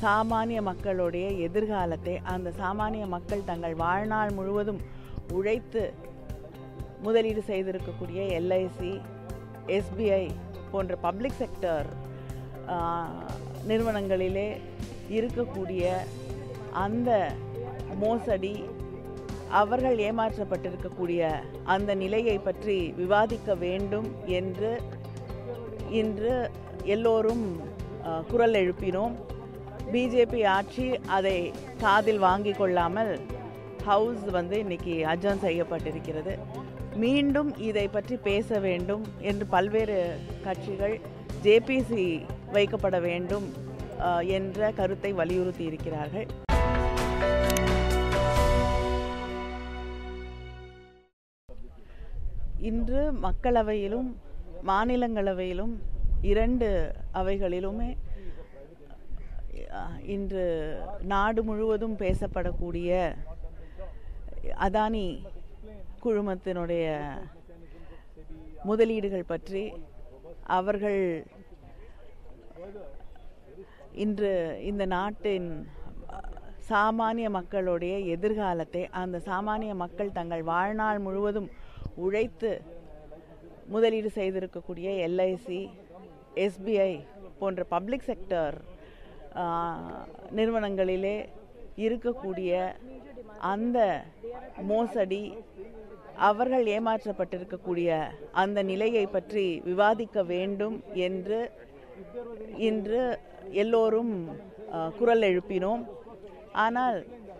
சாமானிய மக்களுடைய எதிர்காலத்தை அந்த சாமானிய மக்கள் தங்கள் வாழ்நாள் முழுவதும் உழைத்து முதலீடு செய்திருக்கக்கூடிய எல்ஐசி எஸ்பிஐ போன்ற பப்ளிக் செக்டர் நிறுவனங்களிலே இருக்கக்கூடிய அந்த மோசடி அவர்கள் ஏமாற்றப்பட்டிருக்கக்கூடிய அந்த நிலையை பற்றி விவாதிக்க வேண்டும் என்று இன்று எல்லோரும் அஹ், குரல் எழுப்பினோம் பிஜேபி ஆட்சி அதை காதில் வாங்கி கொள்ளாமல் ஹவுஸ் வந்து இன்னைக்கு அஜன் செய்யப்பட்டிருக்கிறது மீண்டும் இதை பற்றி பேச வேண்டும் என்று பல்வேறு கட்சிகள் ஜேபிசி வைக்கப்பட வேண்டும் அஹ், என்ற கருத்தை வலியுறுத்தி இருக்கிறார்கள் இன்று மக்களவையிலும் மாநிலங்களவையிலும் இரண்டு அவைகளிலுமே அஹ், இன்று நாடு முழுவதும் பேசப்படக்கூடிய அதானி குழுமத்தினுடைய முதலீடுகள் பற்றி அவர்கள் இன்று இந்த நாட்டின் சாமானிய மக்களுடைய எதிர்காலத்தை அந்த சாமானிய மக்கள் தங்கள் வாழ்நாள் முழுவதும் உழைத்து முதலீடு செய்திருக்கக்கூடிய எல்ஐசி எஸ்பிஐ போன்ற பப்ளிக் செக்டர் நிறுவனங்களிலே இருக்கக்கூடிய அந்த மோசடி அவர்கள் ஏமாற்றப்பட்டிருக்கக்கூடிய அந்த நிலையை பற்றி விவாதிக்க வேண்டும் என்று இன்று எல்லோரும் அஹ், குரல் எழுப்பினோம் ஆனால்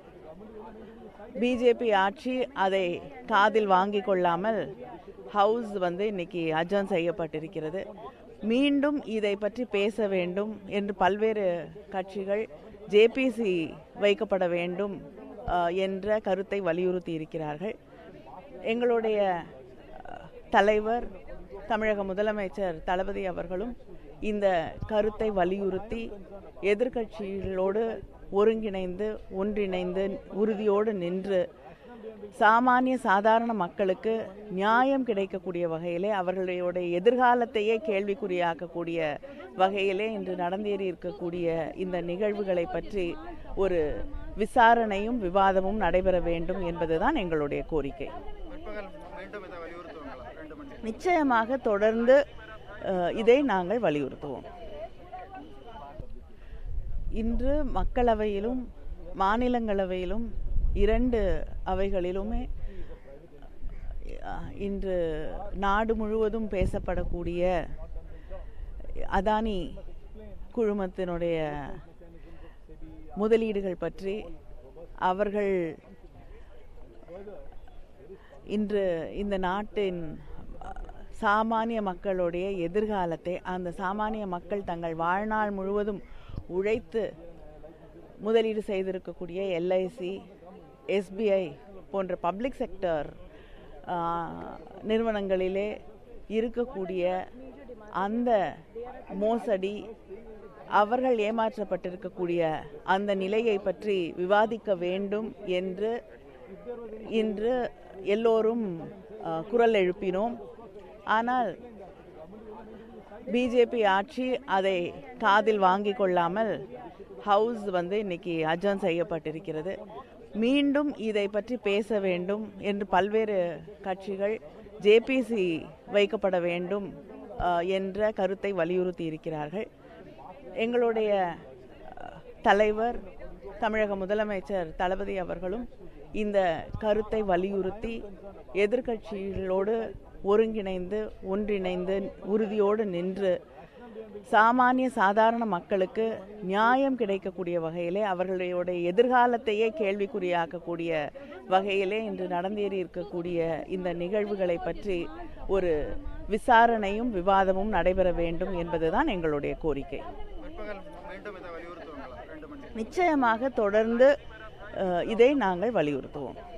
பிஜேபி ஆட்சி அதை காதில் வாங்கி கொள்ளாமல் ஹவுஸ் வந்து இன்னைக்கு அஜன் செய்யப்பட்டிருக்கிறது மீண்டும் இதை பற்றி பேச வேண்டும் என்று பல்வேறு கட்சிகள் ஜேபிசி வைக்கப்பட வேண்டும் அஹ், என்ற கருத்தை வலியுறுத்தி இருக்கிறார்கள் எங்களுடைய அஹ், தலைவர் தமிழக முதலமைச்சர் தளபதி அவர்களும் இந்த கருத்தை வலியுறுத்தி எதிர்க்கட்சிகளோடு ஒருங்கிணைந்து ஒன்றிணைந்து உறுதியோடு நின்று சாமானிய சாதாரண மக்களுக்கு நியாயம் கிடைக்கக்கூடிய வகையிலே அவர்களுடைய எதிர்காலத்தையே கேள்விக்குறியாக்கக்கூடிய வகையிலே இன்று நடந்தேறி இருக்கக்கூடிய இந்த நிகழ்வுகளை பற்றி ஒரு விசாரணையும் விவாதமும் நடைபெற வேண்டும் என்பதுதான் எங்களுடைய கோரிக்கை பிற்பகல் மீண்டும் இதை வலியுறுத்துவாங்களா ரெண்டு மணி நிச்சயமாக தொடர்ந்து அஹ், இதை நாங்கள் வலியுறுத்துவோம் இன்று மக்களவையிலும் மாநிலங்களவையிலும் இரண்டு அவைகளிலுமே அஹ், இன்று நாடு முழுவதும் பேசப்படக்கூடிய அதானி குழுமத்தினுடைய முதலீடுகள் பற்றி அவர்கள் இன்று இந்த நாட்டின் சாமானிய மக்களுடைய எதிர்காலத்தை அந்த சாமானிய மக்கள் தங்கள் வாழ்நாள் முழுவதும் உழைத்து முதலீடு செய்திருக்கக்கூடிய எல்ஐசி எஸ்பிஐ போன்ற பப்ளிக் செக்டர் நிறுவனங்களிலே இருக்கக்கூடிய அந்த மோசடி அவர்கள் ஏமாற்றப்பட்டிருக்கக்கூடிய அந்த நிலையை பற்றி விவாதிக்க வேண்டும் என்று இன்று எல்லோரும் அஹ், குரல் எழுப்பினோம் ஆனால் பிஜேபி ஆட்சி அதை காதில் வாங்கி கொள்ளாமல் ஹவுஸ் வந்து இன்னைக்கு அஜன் செய்யப்பட்டிருக்கிறது மீண்டும் இதை பற்றி பேச வேண்டும் என்று பல்வேறு கட்சிகள் ஜேபிசி வைக்கப்பட வேண்டும் அஹ், என்ற கருத்தை வலியுறுத்தி இருக்கிறார்கள் எங்களுடைய அஹ், தலைவர் தமிழக முதலமைச்சர் தளபதி அவர்களும் இந்த கருத்தை வலியுறுத்தி எதிர்க்கட்சிகளோடு ஒருங்கிணைந்து ஒன்றிணைந்து உறுதியோடு நின்று சாமானிய சாதாரண மக்களுக்கு நியாயம் கிடைக்கக்கூடிய வகையிலே அவர்களுடைய எதிர்காலத்தையே கேள்விக்குறியாக்கக்கூடிய வகையிலே இன்று நடந்தேறி இருக்கக்கூடிய இந்த நிகழ்வுகளை பற்றி ஒரு விசாரணையும் விவாதமும் நடைபெற வேண்டும் என்பதுதான் எங்களுடைய கோரிக்கை பிற்பகல் மீண்டும் இதை வலியுறுத்துவாங்களா ரெண்டு மணி நிச்சயமாக தொடர்ந்து அஹ், இதை நாங்கள் வலியுறுத்துவோம்